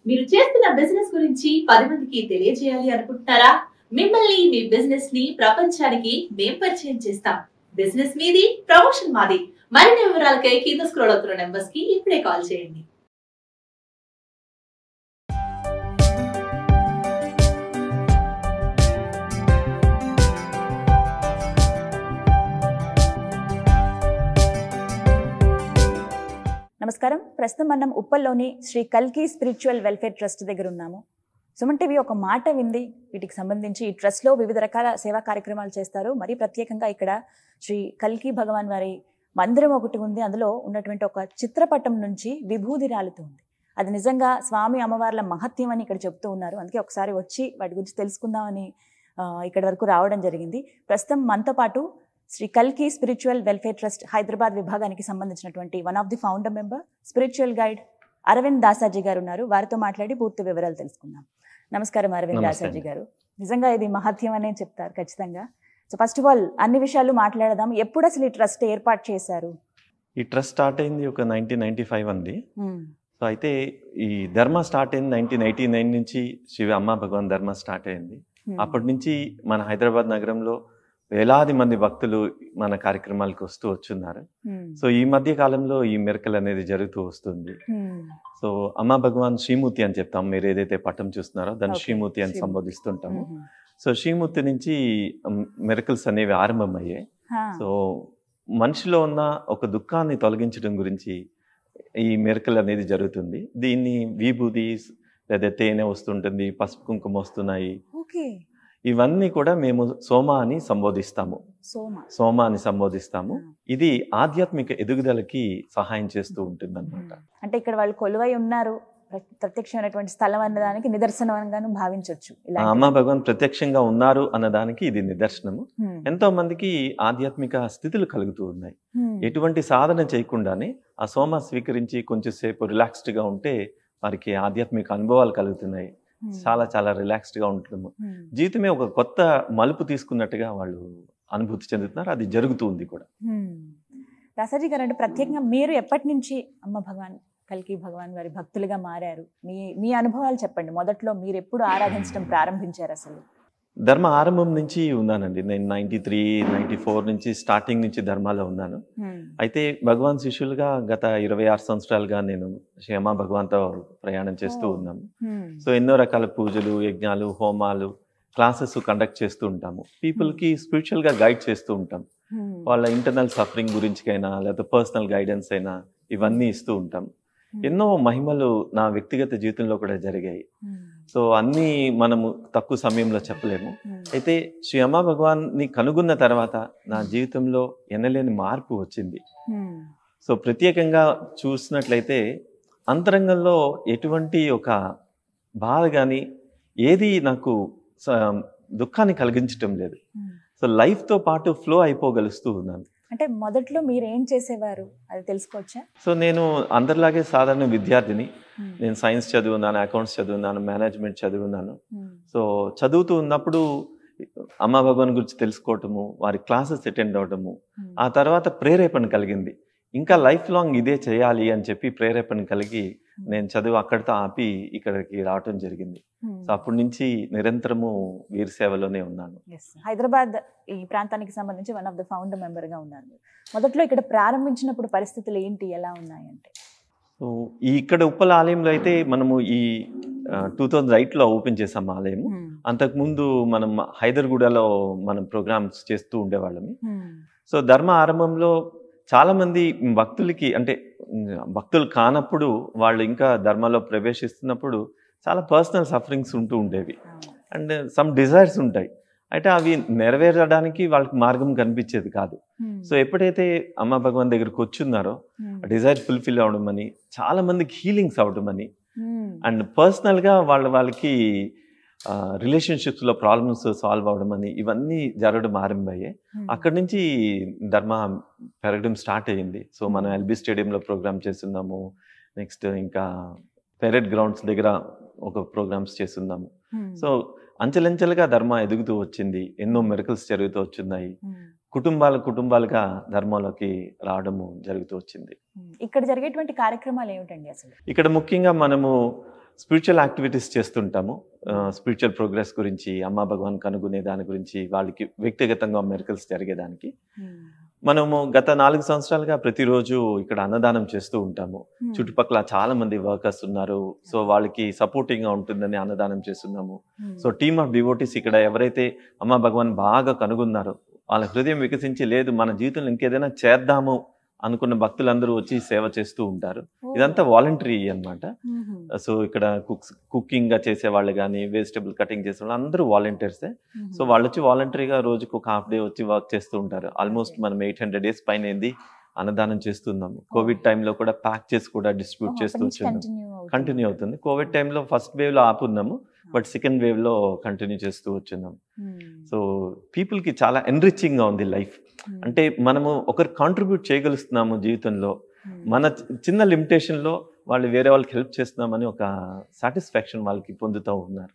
మీరు చేస్తున్న బిజినెస్ గురించి పది మందికి తెలియజేయాలి అనుకుంటున్నారా మిమ్మల్ని మీ బిజినెస్ ని ప్రపంచానికి మేం పరిచయం చేస్తాం బిజినెస్ మీది ప్రమోషన్ మాది మరిన్ని వివరాలకై కింద స్క్రోల్ అవుతున్న నెంబర్స్ కి ఇప్పుడే కాల్ చేయండి నమస్కారం ప్రస్తుతం మనం ఉప్పల్లోని శ్రీ కల్కి స్పిరిచువల్ వెల్ఫేర్ ట్రస్ట్ దగ్గర ఉన్నాము సుమన్ టీవీ ఒక మాట వింది వీటికి సంబంధించి ఈ ట్రస్ట్లో వివిధ రకాల సేవా కార్యక్రమాలు చేస్తారు మరీ ప్రత్యేకంగా ఇక్కడ శ్రీ కల్కి భగవాన్ వారి మందిరం ఒకటి ఉంది అందులో ఉన్నటువంటి ఒక చిత్రపటం నుంచి విభూది రాలుతుంది అది నిజంగా స్వామి అమ్మవార్ల మహత్యం అని ఇక్కడ చెప్తూ ఉన్నారు అందుకే ఒకసారి వచ్చి వాటి గురించి తెలుసుకుందామని ఆ, ఇక్కడి వరకు రావడం జరిగింది ప్రస్తుతం మనతో పాటు శ్రీ కల్కి స్పిరిచువల్ వెల్ఫేర్ ట్రస్ట్ హైదరాబాద్ విభాగానికి సంబంధించినటువంటి one of the founder member spiritual guide Aravind Dasaji garu ఉన్నారు వారితో మాట్లాడి పూర్తి వివరాలు తెలుసుకుందాం నమస్కారం అరవింద్ నమస్తే దాసాజీ గారు నిజంగా ఇది మహత్యం అనే చెప్తారు ఖచ్చితంగా సో ఫస్ట్ ఆఫ్ ఆల్ అన్ని విషయాలు మాట్లాడదాం ఎప్పుడు అసలు ఈ ట్రస్ట్ ఏర్పాటు చేశారు ఈ ట్రస్ట్ స్టార్ట్ అయింది ఒక నైన్టీన్ నైన్టీ ఫైవ్ అండి సో అయితే ఈ ధర్మ స్టార్ట్ అయింది నైన్టీన్ ఎయిటీ నైన్ నుంచి శివ అమ్మ భగవాన్ ధర్మ స్టార్ట్ అయింది అప్పటి నుంచి మన హైదరాబాద్ నగరంలో వేలాది మంది భక్తులు మన కార్యక్రమాలకు వస్తూ వచ్చున్నారు సో ఈ మధ్య కాలంలో ఈ మెరకల్ అనేది జరుగుతూ వస్తుంది సో అమ్మ భగవాన్ శ్రీమూర్తి అని చెప్తాం మీరు ఏదైతే పటం చూస్తున్నారో దాన్ని Okay, శ్రీమూర్తి అని శ్రీమూర్తి. సంబోధిస్తుంటాము సో శ్రీమూర్తి నుంచి మెరకల్స్ అనేవి ఆరంభమయ్యాయి సో మనిషిలో ఉన్న ఒక దుఃఖాన్ని తొలగించడం గురించి ఈ మెరకల్ అనేది జరుగుతుంది దీన్ని విభూది లేదా తేనె వస్తుంటుంది పసుపు కుంకుమ వస్తున్నాయి ఓకే ఇవన్నీ కూడా మేము సోమ అని సంబోధిస్తాము సోమ సోమ అని సంబోధిస్తాము ఇది ఆధ్యాత్మిక ఎదుగుదలకి సహాయం చేస్తూ ఉంటుంది అనమాట అంటే ఇక్కడ వాళ్ళు కొలువై ఉన్నారు ప్ర- ప్రత్యక్షమైనటువంటి స్థలం అన్నదానికి నిదర్శనంగాను భావించవచ్చు ఇలా అమ్మ భగవాన్ ప్రత్యక్షంగా ఉన్నారు అన్నదానికి ఇది నిదర్శనము ఎంతో మందికి ఆధ్యాత్మిక స్థితులు కలుగుతూ ఉన్నాయి ఎటువంటి సాధన చేయకుండానే ఆ సోమ స్వీకరించి కొంచెం సేపు రిలాక్స్డ్ గా ఉంటే వారికి ఆధ్యాత్మిక అనుభవాలు కలుగుతున్నాయి చాలా చాలా రిలాక్స్డ్ గా ఉంటున్నాము జీవితమే ఒక కొత్త మలుపు తీసుకున్నట్టుగా వాళ్ళు అనుభూతి చెందుతున్నారు అది జరుగుతుంది కూడా దాసాజీ గారు అంటే ప్రత్యేకంగా మీరు ఎప్పటి నుంచి అమ్మ భగవాన్ కల్కి భగవాన్ వారి భక్తులుగా మారారు మీ మీ అనుభవాలు చెప్పండి మొదట్లో మీరు ఎప్పుడు ఆరాధించడం ప్రారంభించారు అసలు ధర్మ ఆరంభం నుంచి ఉన్నానండి నేను నైన్టీ త్రీ నైన్టీ ఫోర్ నుంచి స్టార్టింగ్ నుంచి ధర్మాలో ఉన్నాను అయితే భగవాన్ శిష్యులుగా గత ఇరవై ఆరు సంవత్సరాలుగా నేను శ్యామ భగవాన్తో ప్రయాణం చేస్తూ ఓ. ఉన్నాము సో ఎన్నో రకాల పూజలు యజ్ఞాలు హోమాలు క్లాసెస్ కండక్ట్ చేస్తూ ఉంటాము పీపుల్కి స్పిరిచువల్గా గైడ్ చేస్తూ ఉంటాం వాళ్ళ ఇంటర్నల్ సఫరింగ్ గురించికైనా లేదా పర్సనల్ గైడెన్స్ అయినా ఇవన్నీ ఇస్తూ ఉంటాం ఎన్నో మహిమలు నా వ్యక్తిగత జీవితంలో కూడా జరిగాయి సో అన్నీ మనము తక్కువ సమయంలో చెప్పలేము అయితే శ్రీ అమ్మ భగవాన్ని కనుగొన్న తర్వాత నా జీవితంలో ఎనలేని మార్పు వచ్చింది సో ప్రత్యేకంగా చూసినట్లయితే అంతరంగంలో ఎటువంటి ఒక బాధ కానీ ఏది నాకు స- దుఃఖాన్ని కలిగించటం లేదు సో లైఫ్తో పాటు ఫ్లో అయిపోగలుస్తూ ఉన్నాను అంటే మొదట్లో మీరు ఏం చేసేవారు అది తెలుసుకోవచ్చా సో నేను అందరిలాగే సాధారణ విద్యార్థిని నేను సైన్స్ చదువున్నాను అకౌంట్స్ చదువున్నాను మేనేజ్మెంట్ చదువున్నాను సో చదువుతూ ఉన్నప్పుడు అమ్మ భగవాన్ గురించి తెలుసుకోవటము వారి క్లాసెస్ అటెండ్ అవటము ఆ తర్వాత ప్రేరేపణ కలిగింది ఇంకా లైఫ్ లాంగ్ ఇదే చేయాలి అని చెప్పి ప్రేరేపణ కలిగి నేను చదువు అక్కడితో ఆపి ఇక్కడికి రావటం జరిగింది సో అప్పటి నుంచి నిరంతరము వీరి సేవలోనే ఉన్నాను Yes. హైదరాబాద్ ఈ ప్రాంతానికి సంబంధించి one of the founder member గా ఉన్నారు మీరు. మొదట్లో ఇక్కడ ప్రారంభించినప్పుడు పరిస్థితులు ఏంటి ఎలా ఉన్నాయంటే సో ఈ ఇక్కడ ఉప్పల ఆలయంలో అయితే మనము ఈ టూ థౌజండ్ ఎయిట్లో ఓపెన్ చేసాం ఆలయం అంతకుముందు మనం హైదర్గూడలో మనం ప్రోగ్రామ్స్ చేస్తూ ఉండేవాళ్ళమి సో ధర్మ ఆరంభంలో చాలా మంది భక్తులకి అంటే ఉమ్, భక్తులు కానప్పుడు వాళ్ళు ఇంకా ధర్మలో ప్రవేశిస్తున్నప్పుడు చాలా పర్సనల్ సఫరింగ్స్ ఉంటూ ఉండేవి అండ్ సమ్ డిజైర్స్ ఉంటాయి అయితే అవి నెరవేరడానికి వాళ్ళకి మార్గం కనిపించేది కాదు సో ఎప్పుడైతే అమ్మ భగవాన్ దగ్గరికి వచ్చున్నారో డిజైర్ ఫుల్ఫిల్ అవడం అని చాలా మందికి హీలింగ్స్ అవడం అని అండ్ పర్సనల్గా వాళ్ళ వాళ్ళకి రిలేషన్షిప్స్లో ప్రాబ్లమ్స్ సాల్వ్ అవడం అని ఇవన్నీ జరగడం ఆరంభమయ్యాయి అక్కడి నుంచి ధర్మ పెరగడం స్టార్ట్ అయ్యింది సో మనం ఎల్బీ స్టేడియంలో ప్రోగ్రామ్ చేస్తున్నాము నెక్స్ట్ ఇంకా పెరెడ్ గ్రౌండ్స్ దగ్గర ఒక ప్రోగ్రామ్స్ చేస్తున్నాము సో అంచెలంచెలుగా ధర్మ ఎదుగుతూ వచ్చింది ఎన్నో మెరకల్స్ జరుగుతూ వచ్చున్నాయి కుటుంబాల కుటుంబాలుగా ధర్మంలోకి రావడము జరుగుతూ వచ్చింది ఇక్కడ జరిగేటువంటి కార్యక్రమాలు ఏమిటండి అసలు ఇక్కడ ముఖ్యంగా మనము స్పిరిచువల్ యాక్టివిటీస్ చేస్తుంటాము స్పిరిచువల్ ప్రోగ్రెస్ గురించి అమ్మా భగవాన్ కనుగొనే దాని గురించి వాళ్ళకి వ్యక్తిగతంగా మెరికల్స్ జరిగేదానికి మనము గత నాలుగు సంవత్సరాలుగా ప్రతిరోజు ఇక్కడ అన్నదానం చేస్తూ ఉంటాము చుట్టుపక్కల చాలా మంది వర్కర్స్ ఉన్నారు సో వాళ్ళకి సపోర్టింగ్ గా ఉంటుందని అన్నదానం చేస్తున్నాము సో టీమ్ ఆఫ్ డివోటీస్ ఇక్కడ ఎవరైతే అమ్మ భగవాన్ బాగా కనుగొన్నారో వాళ్ళ హృదయం వికసించి లేదు మన జీవితంలో ఇంకేదైనా చేద్దాము అనుకున్న భక్తులందరూ వచ్చి సేవ చేస్తూ ఉంటారు ఇదంతా వాలంటరీ అన్నమాట సో ఇక్కడ కుక్స్ కుకింగ్ గా చేసే వాళ్ళు కానీ వెజిటబుల్ కటింగ్ చేసే వాళ్ళు అందరూ వాలంటీర్సే సో వాళ్ళు వచ్చి వాలంటరీగా రోజుకు ఒక హాఫ్ డే వచ్చి వర్క్ చేస్తూ ఉంటారు ఆల్మోస్ట్ మనం ఎయిట్ హండ్రెడ్ డేస్ పైన ఏంది అన్నదానం చేస్తున్నాము కోవిడ్ టైంలో కూడా ప్యాక్ చేసి కూడా డిస్ట్రిబ్యూట్ చేస్తూ వచ్చాము కంటిన్యూ అవుతుంది కోవిడ్ టైంలో ఫస్ట్ వేవ్ లో ఆపున్నాము బట్ సెకండ్ వేవ్ లో కంటిన్యూ చేస్తూ వచ్చున్నాం సో పీపుల్ కి చాలా ఎన్రిచింగ్ గా ఉంది లైఫ్ అంటే మనము ఒకరు కాంట్రిబ్యూట్ చేయగలుగుతున్నాము జీవితంలో మన చి- చిన్న లిమిటేషన్ లో వాళ్ళు వేరే వాళ్ళకి హెల్ప్ చేస్తున్నామని ఒక సాటిస్ఫాక్షన్ వాళ్ళకి పొందుతూ ఉన్నారు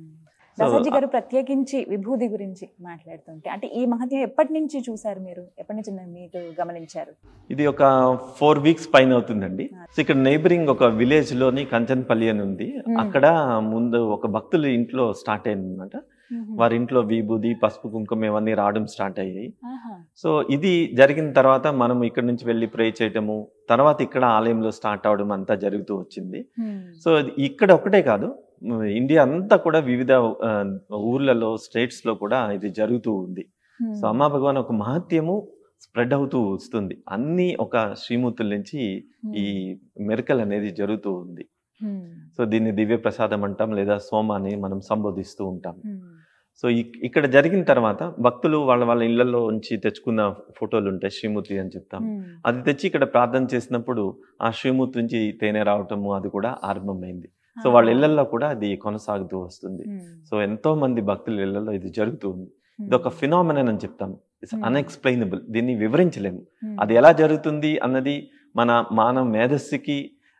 సో దసాజీ గారు ప్రత్యేకించి విభూది గురించి మాట్లాడుతుంటే అంటే ఈ మహత్యం ఎప్పటి నుంచి చూసారు మీరు ఎప్పటి నుంచి మీకు గమనించారు ఇది ఒక ఫోర్ వీక్స్ పైన అవుతుందండి సో ఇక్కడ నైబరింగ్ ఒక విలేజ్ లోని కంచన్పల్లి అని ఉంది అక్కడ ముందు ఒక భక్తుల ఇంట్లో స్టార్ట్ అయింది అనమాట వారి ఇంట్లో విభూది పసుపు కుంకుమ ఇవన్నీ రావడం స్టార్ట్ అయ్యాయి ఆహా. సో ఇది జరిగిన తర్వాత మనం ఇక్కడ నుంచి వెళ్ళి ప్రే చేయటము తర్వాత ఇక్కడ ఆలయంలో స్టార్ట్ అవడం అంతా జరుగుతూ వచ్చింది హ్మ్. సో ఇది ఇక్కడ ఒకటే కాదు మ్, ఇండియా అంతా కూడా వివిధ ఆ, ఊర్లలో స్టేట్స్ లో కూడా ఇది జరుగుతూ ఉంది హ్మ్. సో అమ్మా భగవాన్ ఒక మహత్యము స్ప్రెడ్ అవుతూ వస్తుంది అన్ని ఒక శ్రీమూర్తుల నుంచి ఈ మెరకల్ అనేది జరుగుతూ ఉంది హ్మ్. సో దీన్ని దివ్య ప్రసాదం అంటాం లేదా సోమ అని మనం సంబోధిస్తూ ఉంటాం హ్మ్. సో ఇక్- ఇక్కడ జరిగిన తర్వాత భక్తులు వాళ్ళ వాళ్ళ ఇళ్లలో ఉంచి తెచ్చుకున్న ఫోటోలు ఉంటాయి శ్రీమూర్తి అని చెప్తాం హ్మ్. అది తెచ్చి ఇక్కడ ప్రార్థన చేసినప్పుడు ఆ శ్రీమూర్తి నుంచి తేనె రావటము అది కూడా ఆరంభమైంది సో వాళ్ళ ఇళ్లలో కూడా అది కొనసాగుతూ వస్తుంది హ్మ్. సో ఎంతో మంది భక్తుల ఇళ్లలో ఇది జరుగుతూ ఉంది ఇది ఒక ఫినామినన్ అని చెప్తాం ఇట్స్ Hmm. అన్ఎక్స్ప్లెయినబుల్ దీన్ని వివరించలేము హ్మ్. అది ఎలా జరుగుతుంది అన్నది మన మానవ మేధస్సుకి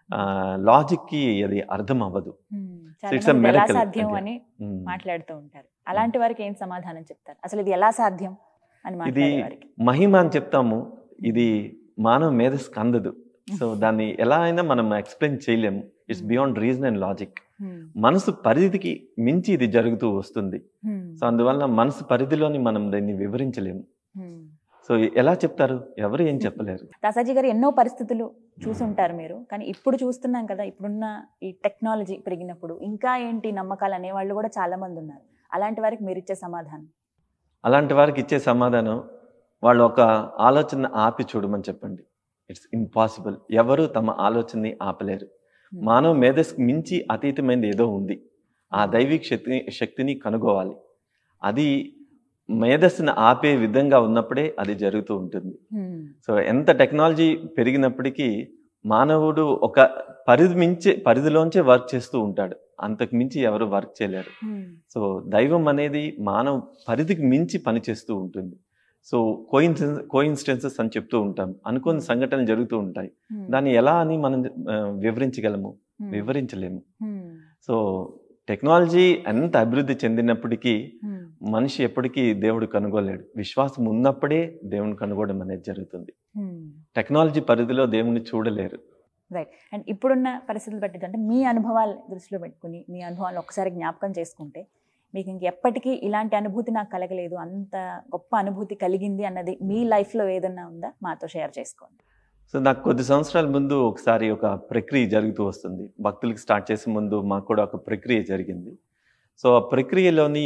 లాజిక్ కి అది అర్థం అవ్వదు హ్మ్. So చాలా it's a మంది ఎలా miracle సాధ్యం అంటే. అని Hmm. మాట్లాడుతూ ఉంటారు అలాంటి వారికి ఏం సమాధానం చెప్తారు అసలు ఇది ఎలా సాధ్యం అని ఇది మాట్లాడే వారికి మహిమ అని చెప్తాము ఇది మానవ మేధస్సుకి అందదు సో దాన్ని ఎలా అయినా మనం ఎక్స్ప్లెయిన్ చేయలేము it's Hmm. Beyond reason and logic hmm. మనసు పరిధికి మించి ఇది జరుగుతూ వస్తుంది హ్మ్. సో అందువల్ల మనసు పరిధిలోని మనం దీన్ని వివరించలేము హ్మ్. సో ఎలా చెప్తారు ఎవరు ఏం చెప్పలేరు దాసాజీ గారు ఎన్నో పరిస్థితులు చూసుంటారు మీరు కానీ ఇప్పుడు చూస్తున్నాం కదా ఇప్పుడున్న ఈ టెక్నాలజీ పెరిగినప్పుడు ఇంకా ఏంటి నమ్మకాలు అనేవాళ్ళు కూడా చాలా మంది ఉన్నారు అలాంటి వారికి మీరు ఇచ్చే సమాధానం అలాంటి వారికి ఇచ్చే సమాధానం వాళ్ళు ఒక ఆలోచన ఆపి చూడమని చెప్పండి ఇట్స్ ఇంపాసిబుల్ ఎవరు తమ ఆలోచనని ఆపలేరు మానవ మేధస్సుకి మించి అతీతమైనది ఏదో ఉంది ఆ దైవిక శక్తి శక్తిని కనుగోవాలి అది మేధస్సుని ఆపే విధంగా ఉన్నప్పుడే అది జరుగుతూ ఉంటుంది హ్మ్. సో ఎంత టెక్నాలజీ పెరిగినప్పటికీ మానవుడు ఒక పరిధి మించి పరిధిలోంచే వర్క్ చేస్తూ ఉంటాడు అంతకు మించి ఎవరు వర్క్ చేయలేరు హ్మ్. సో దైవం అనేది మానవ పరిధికి మించి పనిచేస్తూ ఉంటుంది సో కోయిన్సిడెన్స్ కోయిన్సిడెన్సెస్ అని చెప్తూ ఉంటాం అనుకోని సంఘటనలు జరుగుతూ ఉంటాయి హ్మ్. దాన్ని ఎలా అని మనం ఆ, వివరించగలము హ్మ్. వివరించలేము హ్మ్. సో టెక్నాలజీ ఎంత అభివృద్ధి చెందినప్పటికీ హ్మ్. మనిషి ఎప్పటికీ దేవుడు కనుగోలేడు విశ్వాసం ఉన్నప్పుడే దేవుని కనుగోవడం అనేది జరుగుతుంది హ్మ్. టెక్నాలజీ పరిధిలో దేవుని చూడలేరు రైట్ అండ్ ఇప్పుడున్న పరిస్థితులు బట్టి అంటే మీ అనుభవాలు దృష్టిలో పెట్టుకుని మీ అనుభవాలను ఒకసారి జ్ఞాపకం చేసుకుంటే మీకు ఇంక ఎప్పటికీ ఇలాంటి అనుభూతి నాకు కలగలేదు అంత గొప్ప అనుభూతి కలిగింది అన్నది మీ లైఫ్లో ఏదన్నా ఉందా మాతో షేర్ చేసుకోండి సో నాకు కొద్ది సంవత్సరాల ముందు ఒకసారి ఒక ప్రక్రియ జరుగుతూ వస్తుంది భక్తులకి స్టార్ట్ చేసే ముందు మాకు కూడా ఒక ప్రక్రియ జరిగింది సో ఆ ప్రక్రియలోని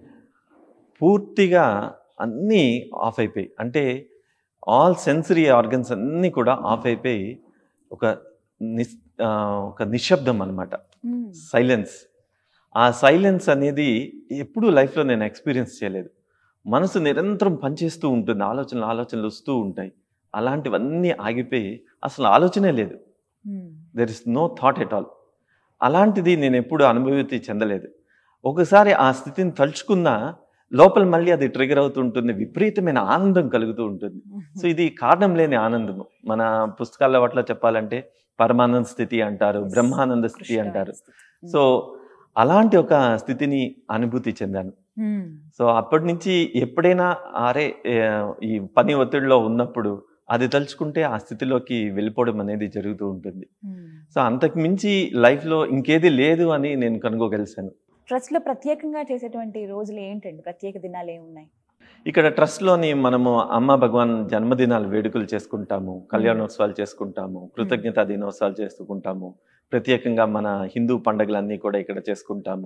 పూర్తిగా అన్నీ ఆఫ్ అయిపోయి అంటే ఆల్ సెన్సరీ ఆర్గన్స్ అన్నీ కూడా ఆఫ్ అయిపోయి ఒక నిస్ ఆ, ఒక నిశ్శబ్దం అనమాట హ్మ్. సైలెన్స్ ఆ సైలెన్స్ అనేది ఎప్పుడూ లైఫ్లో నేను ఎక్స్పీరియన్స్ చేయలేదు మనసు నిరంతరం పనిచేస్తూ ఉంటుంది ఆలోచనలు ఆలోచనలు వస్తూ ఉంటాయి అలాంటివన్నీ ఆగిపోయి అసలు ఆలోచనే లేదు hmm. There is no thought at all అలాంటిది నేను ఎప్పుడు అనుభూతి చెందలేదు ఒకసారి ఆ స్థితిని తలుచుకున్నా లోపల మళ్ళీ అది ట్రిగర్ అవుతుంటుంది విపరీతమైన ఆనందం కలుగుతూ ఉంటుంది సో ఇది కారణం లేని ఆనందము మన పుస్తకాల పట్ల చెప్పాలంటే పరమానంద స్థితి అంటారు బ్రహ్మానంద స్థితి అంటారు సో అలాంటి ఒక స్థితిని అనుభూతి చెందాను హ్మ్. సో అప్పటి నుంచి ఎప్పుడైనా అరే ఏ, ఈ పని ఒత్తిడిలో ఉన్నప్పుడు అది తలుచుకుంటే ఆ స్థితిలోకి వెళ్ళిపోవడం అనేది జరుగుతూ ఉంటుంది Hmm. సో అంతకు మించి లైఫ్లో ఇంకేది లేదు అని నేను కనుగోగలిసాను ట్రస్ట్ లో ప్రత్యేకంగా చేసేటువంటి రోజులు ఏంటండి ప్రత్యేక దినాలు ఏమున్నాయి ఇక్కడ ట్రస్ట్లోని మనము అమ్మ భగవాన్ జన్మదినాలు వేడుకలు చేసుకుంటాము కళ్యాణోత్సవాలు చేసుకుంటాము కృతజ్ఞతా దినోత్సవాలు చేసుకుంటాము ప్రత్యేకంగా మన హిందూ పండుగలన్నీ కూడా ఇక్కడ చేసుకుంటాము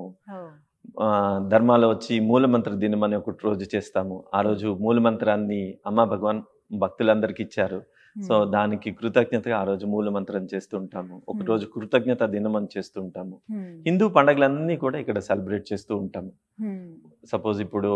ఆ, ధర్మాలో వచ్చి మూలమంత్ర దినం అని ఒకటి రోజు చేస్తాము ఆ రోజు మూలమంత్రాన్ని అమ్మ భగవాన్ భక్తులందరికీ ఇచ్చారు సో దానికి కృతజ్ఞతగా ఆ రోజు మూలమంత్రం చేస్తుంటాము ఒక Hmm. రోజు కృతజ్ఞత దినం అని చేస్తుంటాము హిందూ పండుగలన్నీ కూడా ఇక్కడ సెలబ్రేట్ చేస్తూ ఉంటాము సపోజ్ ఇప్పుడు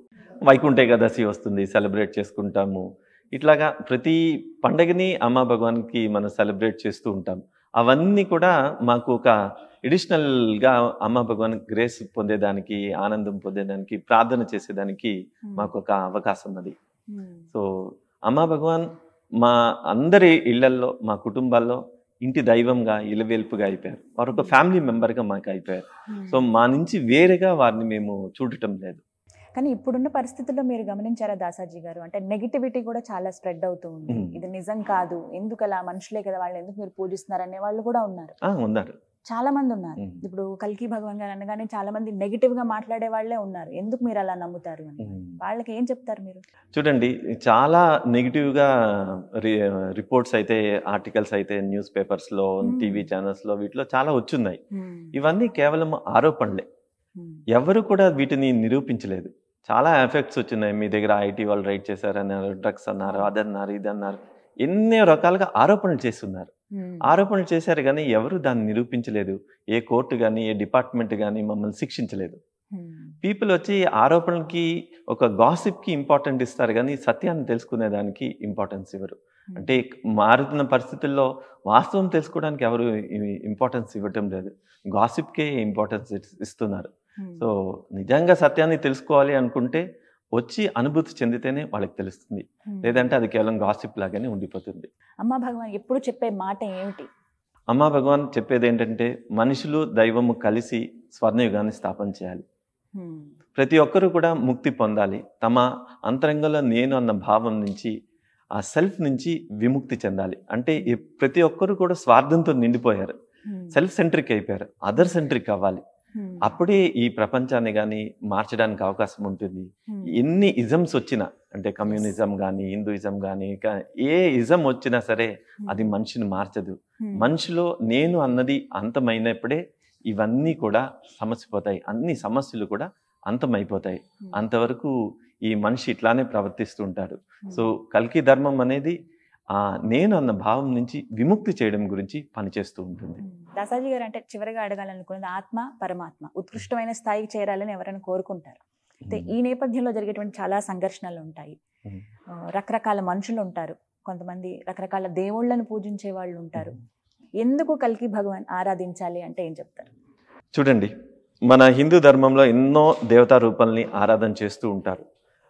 వైకుంఠ ఏకాదశి వస్తుంది సెలబ్రేట్ చేసుకుంటాము ఇట్లాగా ప్రతి పండగని అమ్మ భగవాన్కి మనం సెలబ్రేట్ చేస్తూ ఉంటాం అవన్నీ కూడా మాకు ఒక ఎడిషనల్గా అమ్మ భగవాన్ గ్రేస్ పొందేదానికి ఆనందం పొందేదానికి ప్రార్థన చేసేదానికి మాకు ఒక అవకాశం అది సో అమ్మ భగవాన్ మా అందరి ఇళ్లల్లో మా కుటుంబాల్లో ఇంటి దైవంగా ఇలవేల్పుగా అయిపోయారు వారు ఒక ఫ్యామిలీ మెంబర్గా మాకు అయిపోయారు సో మా నుంచి వేరేగా వారిని మేము చూడటం లేదు కానీ ఇప్పుడున్న పరిస్థితుల్లో మీరు గమనించారా దాసాజీ గారు అంటే నెగిటివిటీ కూడా చాలా స్ప్రెడ్ అవుతూ ఉంది Hmm. ఇది నిజం కాదు ఎందుకు అలా మనుషులే కదా వాళ్ళు ఎందుకు మీరు పూజిస్తున్నారు అనే వాళ్ళు కూడా ఉన్నారు ఆ, ఉన్నారు చాలా మంది ఉన్నారు Hmm. ఇప్పుడు కల్కి భగవాన్ గారు అనగానే చాలా మంది నెగిటివ్ గా మాట్లాడే వాళ్ళే ఉన్నారు ఎందుకు మీరు అలా నమ్ముతారు అని ఉమ్. వాళ్ళకి ఏం చెప్తారు మీరు చూడండి చాలా నెగిటివ్గా రిపోర్ట్స్ అయితే ఆర్టికల్స్ అయితే న్యూస్ పేపర్స్లో Hmm. టీవీ ఛానల్స్లో వీటిలో చాలా వచ్చున్నాయి ఇవన్నీ కేవలం ఆరోపణలే Hmm. ఎవరు కూడా వీటిని నిరూపించలేదు చాలా ఎఫెక్ట్స్ వచ్చినాయి మీ దగ్గర ఐటీ వాళ్ళు రైట్ చేశారన్నారు డ్రగ్స్ అన్నారు అదన్నారు ఇదన్నారు ఎన్నో రకాలుగా ఆరోపణలు చేస్తున్నారు Hmm. ఆరోపణలు చేశారు కానీ ఎవరు దాన్ని నిరూపించలేదు ఏ కోర్టు కానీ ఏ డిపార్ట్మెంట్ కానీ మమ్మల్ని శిక్షించలేదు Hmm. పీపుల్ వచ్చి ఆరోపణలకి ఒక గాసిప్కి ఇంపార్టెంట్ ఇస్తారు కానీ సత్యాన్ని తెలుసుకునే దానికి ఇంపార్టెన్స్ ఇవ్వరు అంటే మారుతున్న పరిస్థితుల్లో వాస్తవం తెలుసుకోవడానికి ఎవరు ఇంపార్టెన్స్ ఇవ్వటం లేదు గాసిప్కే ఇంపార్టెన్స్ ఇస్తున్నారు Hmm. సో నిజంగా సత్యాన్ని తెలుసుకోవాలి అనుకుంటే వచ్చి అనుభూతి చెందితేనే వాళ్ళకి తెలుస్తుంది Hmm. లేదంటే అది కేవలం గాసిప్ లాగానే ఉండిపోతుంది అమ్మ భగవాన్ ఎప్పుడు చెప్పే మాట ఏమిటి అమ్మా భగవాన్ చెప్పేది ఏంటంటే మనుషులు దైవము కలిసి స్వర్ణయుగాన్ని స్థాపన చేయాలి Hmm. ప్రతి ఒక్కరూ కూడా ముక్తి పొందాలి తమ అంతరంగంలో నేను అన్న భావం నుంచి ఆ సెల్ఫ్ నుంచి విముక్తి చెందాలి అంటే ఈ- ప్రతి ఒక్కరూ కూడా స్వార్థంతో నిండిపోయారు Hmm. సెల్ఫ్ సెంట్రిక్ అయిపోయారు అదర్ సెంట్రిక్ అవ్వాలి Hmm. అప్పుడే ఈ ప్రపంచాన్ని కానీ మార్చడానికి అవకాశం ఉంటుంది Hmm. ఎన్ని ఇజమ్స్ వచ్చినా అంటే కమ్యూనిజం కానీ హిందూయిజం కానీ ఏ ఇజం వచ్చినా సరే అది మనిషిని మార్చదు Hmm. మనిషిలో నేను అన్నది అంతమైనప్పుడే ఇవన్నీ కూడా సమసిపోతాయి అన్ని సమస్యలు కూడా అంతమైపోతాయి Hmm. అంతవరకు ఈ మనిషి ఇట్లానే ప్రవర్తిస్తుంటాడు Hmm. సో కల్కి ధర్మం అనేది ఆ నేను అన్న భావం నుంచి విముక్తి చేయడం గురించి పనిచేస్తూ ఉంటుంది Hmm. దాసాజీ గారు అంటే చివరిగా అడగాలనుకున్నది ఆత్మ పరమాత్మ ఉత్కృష్టమైన స్థాయికి చేరాలని ఎవరైనా కోరుకుంటారు అయితే ఈ నేపథ్యంలో జరిగేటువంటి చాలా సంఘర్షణలు ఉంటాయి Hmm. ఆ, రకరకాల మనుషులు ఉంటారు కొంతమంది రకరకాల దేవుళ్ళను పూజించే వాళ్ళు ఉంటారు ఎందుకు కల్కి భగవాన్ ఆరాధించాలి అంటే ఏం చెప్తారు చూడండి మన హిందూ ధర్మంలో ఎన్నో దేవతా రూపాలని ఆరాధన చేస్తూ ఉంటారు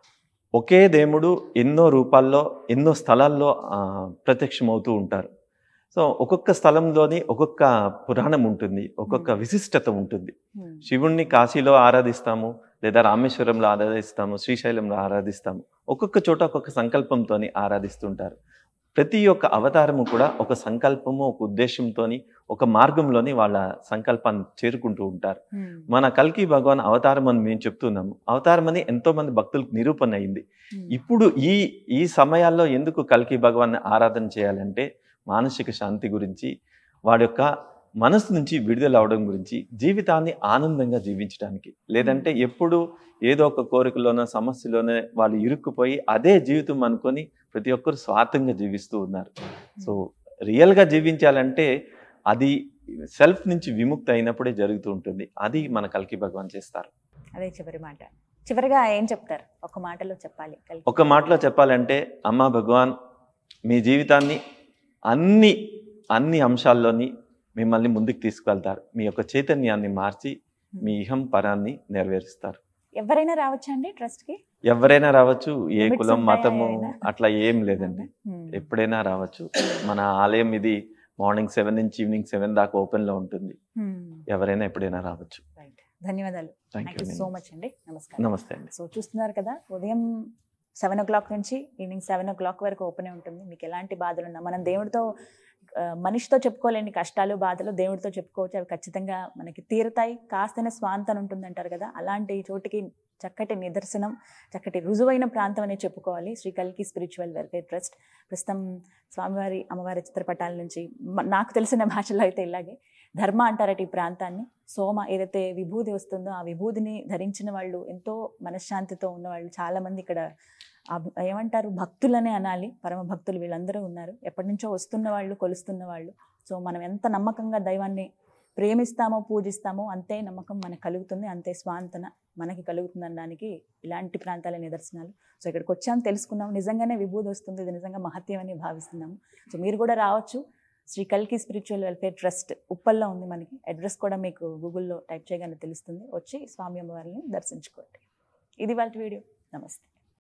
ఒకే దేవుడు ఎన్నో రూపాల్లో ఎన్నో స్థలాల్లో ఆ, ప్రత్యక్షమవుతూ ఉంటారు సో ఒక్కొక్క స్థలంలోని ఒక్కొక్క పురాణం ఉంటుంది ఒక్కొక్క విశిష్టత ఉంటుంది Hmm. శివుణ్ణి కాశీలో ఆరాధిస్తాము లేదా రామేశ్వరంలో ఆరాధిస్తాము శ్రీశైలంలో ఆరాధిస్తాము ఒక్కొక్క చోట ఒక్కొక్క సంకల్పంతో ఆరాధిస్తుంటారు ప్రతి ఒక్క అవతారము కూడా ఒక సంకల్పము ఒక ఉద్దేశంతోని ఒక మార్గంలోని వాళ్ళ సంకల్పాన్ని చేరుకుంటూ ఉంటారు Hmm. మన కల్కి భగవాన్ అవతారం అని మేము చెప్తున్నాము అవతారం అని ఎంతో మంది భక్తులకు నిరూపణ అయింది Hmm. ఇప్పుడు ఈ ఈ సమయాల్లో ఎందుకు కల్కి భగవాన్ ఆరాధన చేయాలంటే మానసిక శాంతి గురించి వాడి యొక్క మనసు నుంచి విడుదల అవడం గురించి జీవితాన్ని ఆనందంగా జీవించడానికి లేదంటే ఎప్పుడు ఏదో ఒక కోరికలోనో సమస్యలోనే వాళ్ళు ఇరుక్కుపోయి అదే జీవితం అనుకొని ప్రతి ఒక్కరు స్వార్థంగా జీవిస్తూ ఉన్నారు సో రియల్గా జీవించాలంటే అది సెల్ఫ్ నుంచి విముక్తి అయినప్పుడే జరుగుతూ ఉంటుంది అది మన కల్కి భగవాన్ చేస్తారు అదే చివరి మాట చివరిగా ఏం చెప్తారు ఒక మాటలో చెప్పాలి కల్కి ఒక మాటలో చెప్పాలంటే అమ్మ భగవాన్ మీ జీవితాన్ని అన్ని అన్ని అంశాల్లోని మిమ్మల్ని ముందుకు తీసుకువెళ్తారు మీ యొక్క చైతన్యాన్ని మార్చి మీ ఇహం పరాన్ని నెరవేరుస్తారు ఎవరైనా రావచ్చా అండి ట్రస్ట్ కి ఎవరైనా రావచ్చు ఏ Limits కులం ఉంటాయా మతము ఏమైనా? అట్లా ఏం లేదండి Hmm. ఎప్పుడైనా రావచ్చు మన ఆలయం ఇది మార్నింగ్ సెవెన్ నుంచి ఈవినింగ్ సెవెన్ దాకా ఓపెన్ లో ఉంటుంది Hmm. ఎవరైనా ఎప్పుడైనా రావచ్చు Right. ధన్యవాదాలు thank thank you you so much అండి నమస్కారం నమస్తే అండి సో చూస్తున్నారు కదా ఉదయం సెవెన్ ఓ క్లాక్ నుంచి ఈవినింగ్ సెవెన్ ఓ క్లాక్ వరకు ఓపెనే ఉంటుంది మీకు ఎలాంటి బాధలు ఉన్నా మనం దేవుడితో ఆ, మనిషితో చెప్పుకోలేని కష్టాలు బాధలు దేవుడితో చెప్పుకోవచ్చు అవి ఖచ్చితంగా మనకి తీరుతాయి కాస్తనే స్వాంతన ఉంటుంది అంటారు కదా అలాంటి చోటికి చక్కటి నిదర్శనం చక్కటి రుజువైన ప్రాంతం అనే చెప్పుకోవాలి శ్రీ కల్కి స్పిరిచువల్ వెల్ఫేర్ ట్రస్ట్ ప్రస్తుతం స్వామివారి అమ్మవారి చిత్రపటాల నుంచి మ- నాకు తెలిసిన భాషలో అయితే ఇలాగే ధర్మ అంటారట ఈ ప్రాంతాన్ని సోమ ఏదైతే విభూది వస్తుందో ఆ విభూదిని ధరించిన వాళ్ళు ఎంతో మనశ్శాంతితో ఉన్నవాళ్ళు చాలామంది ఇక్కడ అభి- ఏమంటారు భక్తులనే అనాలి పరమ భక్తులు వీళ్ళందరూ ఉన్నారు ఎప్పటి నుంచో వస్తున్న వాళ్ళు కొలుస్తున్న వాళ్ళు సో మనం ఎంత నమ్మకంగా దైవాన్ని ప్రేమిస్తామో పూజిస్తామో అంతే నమ్మకం మనకు కలుగుతుంది అంతే స్వాంతన మనకి కలుగుతుంది అనడానికి ఇలాంటి ప్రాంతాల నిదర్శనాలు సో ఇక్కడికి వచ్చాం తెలుసుకున్నాం నిజంగానే విభూది వస్తుంది ఇది నిజంగా మహత్యం అని భావిస్తున్నాము సో మీరు కూడా రావచ్చు శ్రీ కల్కి స్పిరిచువల్ వెల్ఫేర్ ట్రస్ట్ ఉప్పల్లో ఉంది మనకి అడ్రస్ కూడా మీకు గూగుల్లో టైప్ చేయగానే తెలుస్తుంది వచ్చి స్వామి అమ్మవారిని దర్శించుకోండి ఇది వాళ్ళ వీడియో నమస్తే